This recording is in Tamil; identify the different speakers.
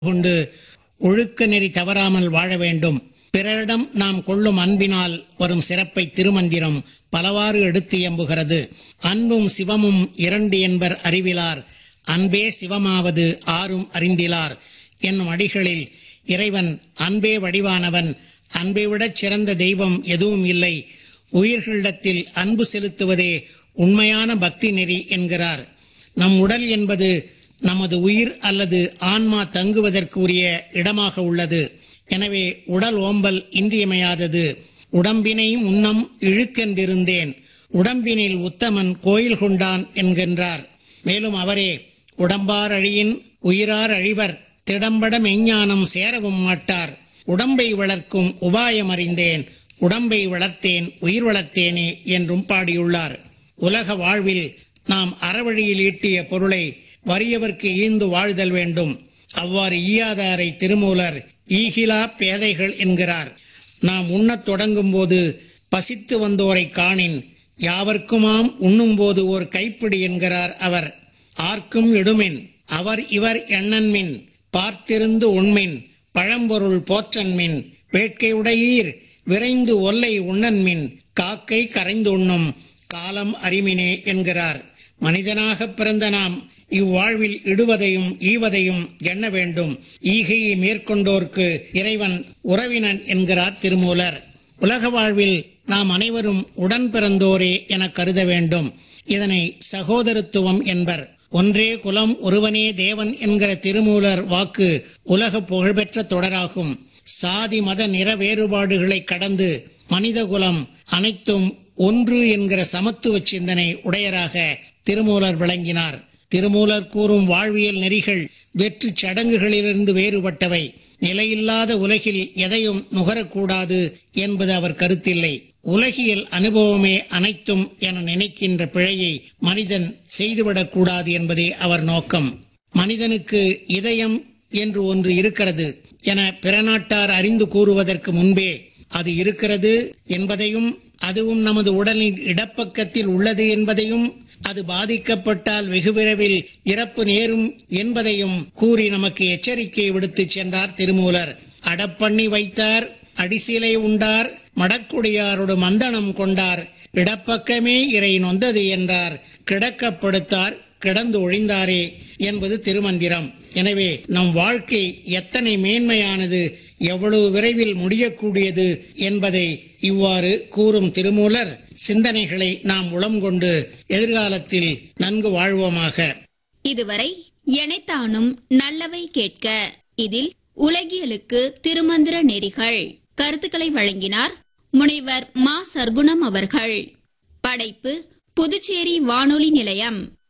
Speaker 1: கொண்டு ஒழுக்க நெறி தவறாமல் வாழ வேண்டும் பிறரிடம் நாம் கொள்ளும் அன்பினால் வரும் சிறப்பை திருமந்திரம் பலவாறு எடுத்து எம்புகிறது அன்பும் சிவமும் இரண்டு என்பர் அறிவிலார் அன்பே சிவமாவது ஆரும் அறிந்திலார் என்னும் அடிகளில் இறைவன் அன்பே வடிவானவன் அன்பை விடச் சிறந்த தெய்வம் எதுவும் இல்லை உயிர்களிடத்தில் அன்பு செலுத்துவதே உண்மையான பக்தி நெறி என்கிறார் நம் உடல் என்பது நமது உயிர் அல்லது ஆன்மா தங்குவதற்கு உரிய இடமாக உள்ளது எனவே உடல் ஓம்பல் இன்றியமையாதது உடம்பினை முன்னம் இழுக்கென்றிருந்தேன் உடம்பினில் உத்தமன் கோயில் கொண்டான் என்கின்றார் மேலும் அவரே உடம்பார் அழியின் உயிரார் அழிவர் திடம்பட மெஞ்ஞானம் சேரவும் மாட்டார் உடம்பை வளர்க்கும் உபாயம் அறிந்தேன் உடம்பை வளர்த்தேன் உயிர் வளர்த்தேனே என்றும் பாடியுள்ளார் உலக வாழ்வில் நாம் அறவழியில் ஈட்டிய பொருளை வறியவர்க்கு ஈந்து வாழ்தல் வேண்டும் அவ்வாறு ஈயாதாரை திருமூலர் ஈகிலா பேதைகள் என்கிறார் நாம் உண்ணத் தொடங்கும் போது பசித்து வந்தோரை காணின் யாவர்க்குமாம் உண்ணும்போது ஒரு கைப்பிடி என்கிறார் அவர் ஆர்க்கும் இடுமின் அவர் இவர் எண்ணன்மின் பார்த்திருந்து உண்மின் பழம்பொருள் போற்றன்மின் வேட்கை உடையீர் விரைந்து ஒல்லை உண்ணன்மின் காக்கை கரைந்து உண்ணும் காலம் அறிமினே என்கிறார் மனிதனாக பிறந்த நாம் இவ்வாழ்வில் இடுவதையும் ஈவதையும் எண்ண வேண்டும் ஈகையை மேற்கொண்டோர்க்கு இறைவன் உறவினன் என்கிறார் திருமூலர் உலக வாழ்வில் நாம் அனைவரும் உடன் பிறந்தோரே என கருத வேண்டும் இதனை சகோதரத்துவம் என்பர் ஒன்றே குலம் ஒருவனே தேவன் என்கிற திருமூலர் வாக்கு உலக புகழ்பெற்ற தொடராகும் சாதி மத நிற வேறுபாடுகளை கடந்து மனித குலம் அனைத்தும் ஒன்று என்கிற சமத்துவ சிந்தனை உடையராக திருமூலர் விளங்கினார் திருமூலர் கூறும் வாழ்வியல் நெறிகள் வெற்று சடங்குகளிலிருந்து வேறுபட்டவை நிலையில்லாத உலகில் எதையும் நுகரக்கூடாது என்பது அவர் கருத்தில்லை உலகியல் அனுபவமே அனைத்தும் என நினைக்கின்ற பிழையை மனிதன் செய்துவிடக்கூடாது என்பதே அவர் நோக்கம் மனிதனுக்கு இதயம் என்று ஒன்று இருக்கிறது என பிற நாட்டார் அறிந்து கூறுவதற்கு முன்பே அது இருக்கிறது என்பதையும் அதுவும் நமது உடலின் இடப்பக்கத்தில் உள்ளது என்பதையும் அது பாதிக்கப்பட்டால் வெகு விரைவில் இறப்பு நேரும் என்பதையும் கூறி நமக்கு எச்சரிக்கை விடுத்துச் சென்றார் திருமூலர் அடப்பண்ணி வைத்தார் அடிசிலை உண்டார் மடக்குடியாரோடு மந்தனம் கொண்டார் இடப்பக்கமே இறை நொந்தது என்றார் கிடக்கப்படுத்தார் கிடந்து ஒழிந்தாரே என்பது திருமந்திரம் எனவே நம் வாழ்க்கை எத்தனை மேன்மையானது எவ்வளவு விரைவில் முடியக்கூடியது என்பதை இவ்வாறு கூறும் திருமூலர் சிந்தனைகளை நாம் உளம் கொண்டு எதிர்காலத்தில் நன்கு வாழ்வோமாக
Speaker 2: இதுவரை எனைத்தானும் நல்லவை கேட்க இதில் உலகியலுக்கு திருமந்திர நெறிகள் கருத்துக்களை வழங்கினார் முனைவர் மா சர்க்குணம் அவர்கள் படைப்பு புதுச்சேரி வானொலி நிலையம்